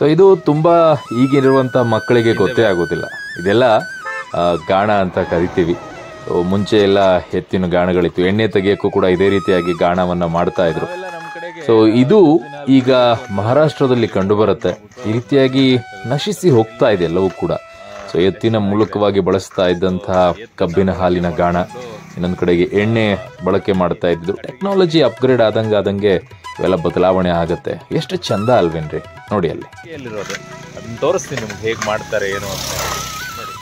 so ಇದು ತುಂಬಾ ಈಗಿರುವಂತ ಮಕ್ಕಳಿಗೆ ಗೊತ್ತೇ ಆಗೋದಿಲ್ಲ ಇದೆಲ್ಲ ಆ, ಗಾಣ ಅಂತ ಕರಿತೀವಿ ಸೊ ಮುಂಚೆ ಎಲ್ಲ ಎತ್ತಿನ ಗಾಣಗಳಿತ್ತು ಎಣ್ಣೆ ತೆಗಿಯೋಕ್ಕೂ ಕೂಡ ಇದೇ ರೀತಿಯಾಗಿ ಗಾಣವನ್ನ ಮಾಡ್ತಾ ಇದ್ರು ಸೊ ಇದು ಈಗ ಮಹಾರಾಷ್ಟ್ರದಲ್ಲಿ ಕಂಡು ಬರುತ್ತೆ ಈ ರೀತಿಯಾಗಿ ನಶಿಸಿ ಹೋಗ್ತಾ ಇದೆ ಎಲ್ಲವೂ ಕೂಡ ಸೊ ಎತ್ತಿನ ಮೂಲಕವಾಗಿ ಬಳಸ್ತಾ ಇದ್ದಂತಹ ಕಬ್ಬಿನ ಹಾಲಿನ ಗಾಣ ಇನ್ನೊಂದು ಕಡೆಗೆ ಎಣ್ಣೆ ಬಳಕೆ ಮಾಡ್ತಾ ಇದ್ದು ಟೆಕ್ನಾಲಜಿ ಅಪ್ಗ್ರೇಡ್ ಆದಂಗೆ ಆದಂಗೆ ಇವೆಲ್ಲ ಬದಲಾವಣೆ ಆಗುತ್ತೆ ಎಷ್ಟು ಚಂದ ಅಲ್ವೇನ್ರಿ ನೋಡಿ ಅಲ್ಲಿ ಎಲ್ಲಿರೋದು ಅದನ್ನ ತೋರಿಸ್ತೀನಿ ನಿಮ್ಗೆ ಹೇಗೆ ಮಾಡ್ತಾರೆ ಏನು ಅಂತ ನೋಡಿ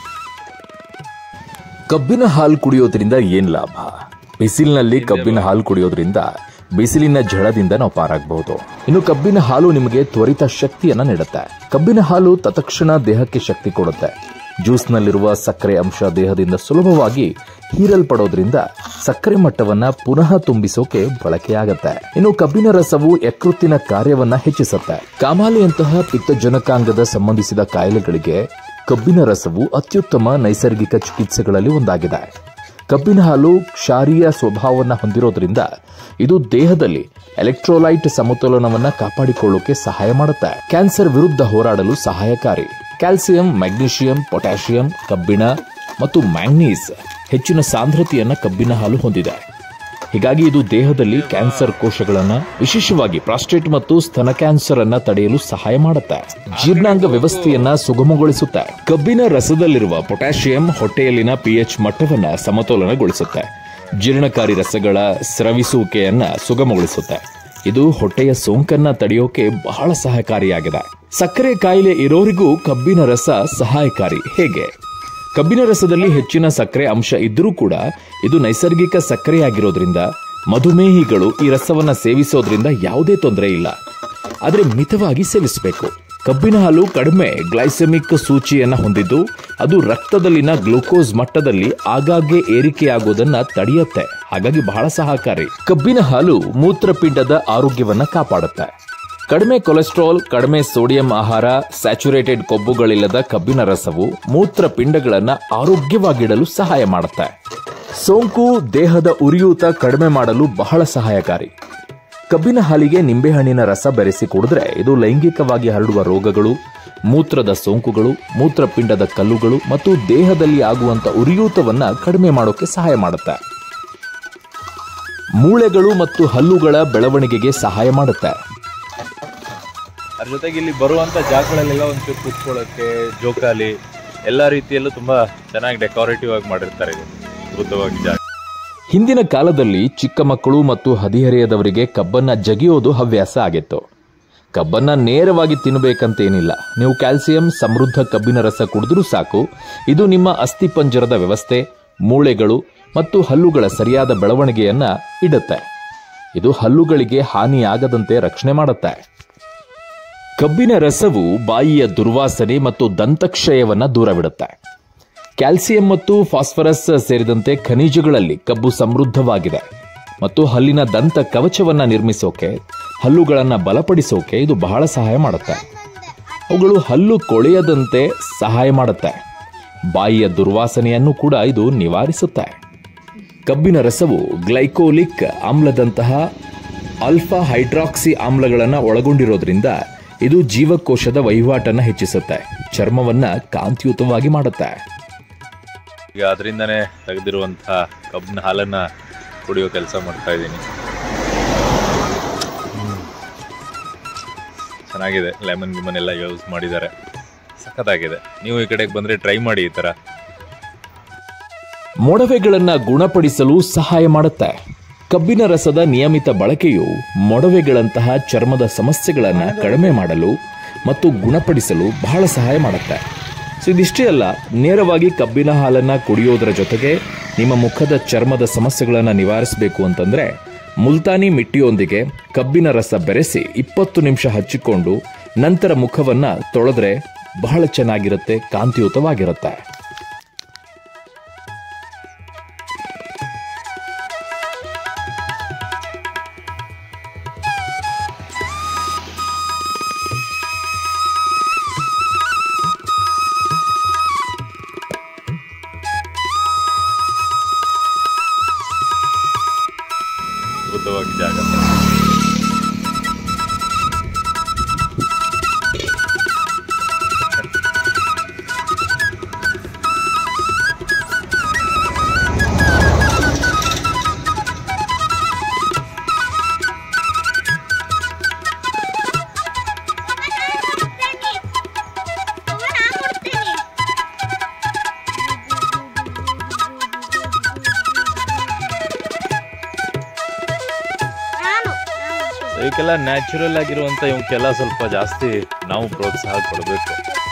ಕಬ್ಬಿನ ಹಾಲು ಕುಡಿಯೋದ್ರಿಂದ ಏನ್ ಲಾಭ ಬಿಸಿಲಿನಲ್ಲಿ ಕಬ್ಬಿನ ಹಾಲು ಕುಡಿಯೋದ್ರಿಂದ ಬಿಸಿಲಿನ ಝಳದಿಂದ ನಾವು ಪಾರಾಗಬಹುದು ಇನ್ನು ಕಬ್ಬಿನ ಹಾಲು ನಿಮಗೆ ತ್ವರಿತ ಶಕ್ತಿಯನ್ನ ನೀಡುತ್ತೆ ಕಬ್ಬಿನ ಹಾಲು ತತ್ಕ್ಷಣ ದೇಹಕ್ಕೆ ಶಕ್ತಿ ಕೊಡುತ್ತೆ ಜ್ಯೂಸ್ನಲ್ಲಿರುವ ಸಕ್ಕರೆ ಅಂಶ ದೇಹದಿಂದ ಸುಲಭವಾಗಿ ಹೀರಲ್ಪಡೋದ್ರಿಂದ ಸಕ್ಕರೆ ಮಟ್ಟವನ್ನ ಪುನಃ ತುಂಬಿಸೋಕೆ ಬಳಕೆಯಾಗತ್ತೆ ಇನ್ನು ಕಬ್ಬಿನ ರಸವು ಯಕೃತ್ತಿನ ಕಾರ್ಯವನ್ನ ಹೆಚ್ಚಿಸುತ್ತೆ ಕಾಮಾಲೆಯಂತಹ ಪಿತ್ತಜನಕಾಂಗದ ಸಂಬಂಧಿಸಿದ ಕಾಯಿಲೆಗಳಿಗೆ ಕಬ್ಬಿನ ರಸವು ಅತ್ಯುತ್ತಮ ನೈಸರ್ಗಿಕ ಚಿಕಿತ್ಸೆಗಳಲ್ಲಿ ಒಂದಾಗಿದೆ ಕಬ್ಬಿನ ಹಾಲು ಕ್ಷಾರೀಯ ಸ್ವಭಾವವನ್ನು ಹೊಂದಿರೋದ್ರಿಂದ ಇದು ದೇಹದಲ್ಲಿ ಎಲೆಕ್ಟ್ರೋಲೈಟ್ ಸಮತೋಲನವನ್ನ ಕಾಪಾಡಿಕೊಳ್ಳೋಕೆ ಸಹಾಯ ಮಾಡುತ್ತೆ ಕ್ಯಾನ್ಸರ್ ವಿರುದ್ಧ ಹೋರಾಡಲು ಸಹಾಯಕಾರಿ ಕ್ಯಾಲ್ಸಿಯಂ ಮ್ಯಾಗ್ನೀಷಿಯಂ ಪೊಟ್ಯಾಷಿಯಂ ಕಬ್ಬಿಣ ಮತ್ತು ಮ್ಯಾಂಗ್ನೀಸ್ ಹೆಚ್ಚಿನ ಸಾಂದ್ರತೆಯನ್ನ ಕಬ್ಬಿನ ಹಾಲು ಹೊಂದಿದೆ ಹೀಗಾಗಿ ಇದು ದೇಹದಲ್ಲಿ ಕ್ಯಾನ್ಸರ್ ಕೋಶಗಳನ್ನ ವಿಶೇಷವಾಗಿ ಪ್ರಾಸ್ಟೇಟ್ ಮತ್ತು ಸ್ತನ ಕ್ಯಾನ್ಸರ್ ಅನ್ನ ತಡೆಯಲು ಸಹಾಯ ಮಾಡುತ್ತೆ ಜೀರ್ಣಾಂಗ ವ್ಯವಸ್ಥೆಯನ್ನ ಸುಗಮಗೊಳಿಸುತ್ತೆ ಕಬ್ಬಿನ ರಸದಲ್ಲಿರುವ ಪೊಟ್ಯಾಷಿಯಂ ಹೊಟ್ಟೆಯಲ್ಲಿನ ಪಿಎಚ್ ಮಟ್ಟವನ್ನ ಸಮತೋಲನಗೊಳಿಸುತ್ತೆ ಜೀರ್ಣಕಾರಿ ರಸಗಳ ಸ್ರವಿಸುವಿಕೆಯನ್ನ ಸುಗಮಗೊಳಿಸುತ್ತೆ ಇದು ಹೊಟ್ಟೆಯ ಸೋಂಕನ್ನ ತಡೆಯೋಕೆ ಬಹಳ ಸಹಕಾರಿಯಾಗಿದೆ ಸಕ್ಕರೆ ಕಾಯಿಲೆ ಇರೋರಿಗೂ ಕಬ್ಬಿನ ರಸ ಸಹಾಯಕಾರಿ ಹೇಗೆ ಕಬ್ಬಿನ ರಸದಲ್ಲಿ ಹೆಚ್ಚಿನ ಸಕ್ಕರೆ ಅಂಶ ಇದ್ರೂ ಕೂಡ ಇದು ನೈಸರ್ಗಿಕ ಸಕ್ಕರೆಯಾಗಿರೋದ್ರಿಂದ ಮಧುಮೇಹಿಗಳು ಈ ರಸವನ್ನ ಸೇವಿಸೋದ್ರಿಂದ ಯಾವುದೇ ತೊಂದರೆ ಇಲ್ಲ ಆದರೆ ಮಿತವಾಗಿ ಸೇವಿಸಬೇಕು ಕಬ್ಬಿನ ಹಾಲು ಕಡಿಮೆ ಗ್ಲೈಸೆಮಿಕ್ ಸೂಚಿಯನ್ನ ಹೊಂದಿದ್ದು ಅದು ರಕ್ತದಲ್ಲಿನ ಗ್ಲೂಕೋಸ್ ಮಟ್ಟದಲ್ಲಿ ಆಗಾಗ್ಗೆ ಏರಿಕೆಯಾಗೋದನ್ನ ತಡೆಯುತ್ತೆ ಹಾಗಾಗಿ ಬಹಳ ಸಹಕಾರಿ ಕಬ್ಬಿನ ಹಾಲು ಮೂತ್ರಪಿಂಡದ ಆರೋಗ್ಯವನ್ನ ಕಾಪಾಡುತ್ತೆ ಕಡಿಮೆ ಕೊಲೆಸ್ಟ್ರಾಲ್ ಕಡಿಮೆ ಸೋಡಿಯಂ ಆಹಾರ ಸ್ಯಾಚುರೇಟೆಡ್ ಕೊಬ್ಬುಗಳಿಲ್ಲದ ಕಬ್ಬಿನ ರಸವು ಮೂತ್ರಪಿಂಡಗಳನ್ನು ಆರೋಗ್ಯವಾಗಿಡಲು ಸಹಾಯ ಮಾಡುತ್ತೆ ಸೋಂಕು ದೇಹದ ಉರಿಯೂತ ಕಡಿಮೆ ಮಾಡಲು ಬಹಳ ಸಹಾಯಕಾರಿ ಕಬ್ಬಿನ ಹಾಲಿಗೆ ನಿಂಬೆಹಣ್ಣಿನ ರಸ ಬೆರೆಸಿ ಕುಡಿದ್ರೆ ಇದು ಲೈಂಗಿಕವಾಗಿ ಹರಡುವ ರೋಗಗಳು ಮೂತ್ರದ ಸೋಂಕುಗಳು ಮೂತ್ರಪಿಂಡದ ಕಲ್ಲುಗಳು ಮತ್ತು ದೇಹದಲ್ಲಿ ಆಗುವಂತ ಉರಿಯೂತವನ್ನ ಕಡಿಮೆ ಮಾಡೋಕೆ ಸಹಾಯ ಮಾಡುತ್ತೆ ಮೂಳೆಗಳು ಮತ್ತು ಹಲ್ಲುಗಳ ಬೆಳವಣಿಗೆಗೆ ಸಹಾಯ ಮಾಡುತ್ತೆ ಅದ್ರ ಜೊತೆಗೆ ಇಲ್ಲಿ ಬರುವಂತ ಜಾಗಗಳಲ್ಲೆಲ್ಲ ಒಂಚೂರು ಕೂತ್ಕೊಳ್ಳೋಕೆ ಜೋಕಾಲಿ ಎಲ್ಲ ರೀತಿಯಲ್ಲೂ ತುಂಬಾ ಚೆನ್ನಾಗಿ ಡೆಕೋರೇಟಿವ್ ಆಗಿ ಮಾಡಿರ್ತಾರೆ ಇದು ಅದ್ಭುತವಾಗಿ ಜಾಗ ಹಿಂದಿನ ಕಾಲದಲ್ಲಿ ಚಿಕ್ಕ ಮಕ್ಕಳು ಮತ್ತು ಹದಿಹರೆಯದವರಿಗೆ ಕಬ್ಬನ್ನ ಜಗಿಯೋದು ಹವ್ಯಾಸ ಆಗಿತ್ತು ಕಬ್ಬನ್ನ ನೇರವಾಗಿ ತಿನ್ನಬೇಕಂತೇನಿಲ್ಲ ನೀವು ಕ್ಯಾಲ್ಸಿಯಂ ಸಮೃದ್ಧ ಕಬ್ಬಿನ ರಸ ಕುಡಿದ್ರೂ ಸಾಕು ಇದು ನಿಮ್ಮ ಅಸ್ಥಿಪಂಜರದ ವ್ಯವಸ್ಥೆ ಮೂಳೆಗಳು ಮತ್ತು ಹಲ್ಲುಗಳ ಸರಿಯಾದ ಬೆಳವಣಿಗೆಯನ್ನ ಇಡುತ್ತೆ ಇದು ಹಲ್ಲುಗಳಿಗೆ ಹಾನಿಯಾಗದಂತೆ ರಕ್ಷಣೆ ಮಾಡುತ್ತೆ ಕಬ್ಬಿನ ರಸವು ಬಾಯಿಯ ದುರ್ವಾಸನೆ ಮತ್ತು ದಂತಕ್ಷಯವನ್ನ ದೂರವಿಡುತ್ತೆ ಕ್ಯಾಲ್ಸಿಯಂ ಮತ್ತು ಫಾಸ್ಫರಸ್ ಸೇರಿದಂತೆ ಖನಿಜಗಳಲ್ಲಿ ಕಬ್ಬು ಸಮೃದ್ಧವಾಗಿದೆ ಮತ್ತು ಹಲ್ಲಿನ ದಂತ ಕವಚವನ್ನ ನಿರ್ಮಿಸೋಕೆ ಹಲ್ಲುಗಳನ್ನ ಬಲಪಡಿಸೋಕೆ ಇದು ಬಹಳ ಸಹಾಯ ಮಾಡುತ್ತೆ ಅವುಗಳು ಹಲ್ಲು ಕೊಳೆಯದಂತೆ ಸಹಾಯ ಮಾಡುತ್ತೆ ಬಾಯಿಯ ದುರ್ವಾಸನೆಯನ್ನು ಕೂಡ ಇದು ನಿವಾರಿಸುತ್ತೆ ಕಬ್ಬಿನ ರಸವು ಗ್ಲೈಕೋಲಿಕ್ ಆಮ್ಲದಂತಹ ಆಲ್ಫಾ ಹೈಡ್ರಾಕ್ಸಿ ಆಮ್ಲಗಳನ್ನು ಒಳಗೊಂಡಿರೋದ್ರಿಂದ ಇದು ಜೀವಕೋಶದ ವಹಿವಾಟನ್ನು ಹೆಚ್ಚಿಸುತ್ತೆ ಚರ್ಮವನ್ನ ಕಾಂತಿಯುತವಾಗಿ ಮಾಡುತ್ತೆ ಈಗ ಅದರಿಂದನೇ ತೆಗೆದಿರುವಂತಹ ಕಬ್ಬಿನ ಹಾಲನ್ನ ಕುಡಿಯೋ ಕೆಲಸ ಮಾಡ್ತಾ ಇದ್ದೀನಿ ಚೆನ್ನಾಗಿದೆ ಲೆಮನ್ ಗಿಮನ್ ಎಲ್ಲ ಯೂಸ್ ಮಾಡಿದ್ದಾರೆ ಸಖತ್ತಾಗಿದೆ ನೀವು ಈ ಕಡೆಗೆ ಬಂದ್ರೆ ಟ್ರೈ ಮಾಡಿ ಈ ತರ ಮೊಡವೆಗಳನ್ನ ಗುಣಪಡಿಸಲು ಸಹಾಯ ಮಾಡುತ್ತೆ ಕಬ್ಬಿನ ರಸದ ನಿಯಮಿತ ಬಳಕೆಯು ಮೊಡವೆಗಳಂತಹ ಚರ್ಮದ ಸಮಸ್ಯೆಗಳನ್ನ ಕಡಿಮೆ ಮಾಡಲು ಮತ್ತು ಗುಣಪಡಿಸಲು ಬಹಳ ಸಹಾಯ ಮಾಡುತ್ತೆ ಸೊ ಇದಿಷ್ಟೇ ಅಲ್ಲ ನೇರವಾಗಿ ಕಬ್ಬಿನ ಹಾಲನ್ನ ಕುಡಿಯೋದರ ಜೊತೆಗೆ ನಿಮ್ಮ ಮುಖದ ಚರ್ಮದ ಸಮಸ್ಯೆಗಳನ್ನು ನಿವಾರಿಸಬೇಕು ಅಂತಂದ್ರೆ ಮುಲ್ತಾನಿ ಮಿಟ್ಟಿಯೊಂದಿಗೆ ಕಬ್ಬಿನ ರಸ ಬೆರೆಸಿ ಇಪ್ಪತ್ತು ನಿಮಿಷ ಹಚ್ಚಿಕೊಂಡು ನಂತರ ಮುಖವನ್ನ ತೊಳೆದ್ರೆ ಬಹಳ ಚೆನ್ನಾಗಿರುತ್ತೆ ಕಾಂತಿಯುತವಾಗಿರುತ್ತೆ ಅದ್ಭುತವಾಗಿ ಜಾಗ ಇವಕ್ಕೆಲ್ಲ ನ್ಯಾಚುರಲ್ ಆಗಿರುವಂಥ ಇವಕ್ಕೆಲ್ಲ ಸ್ವಲ್ಪ ಜಾಸ್ತಿ ನಾವು ಪ್ರೋತ್ಸಾಹ ಕೊಡಬೇಕು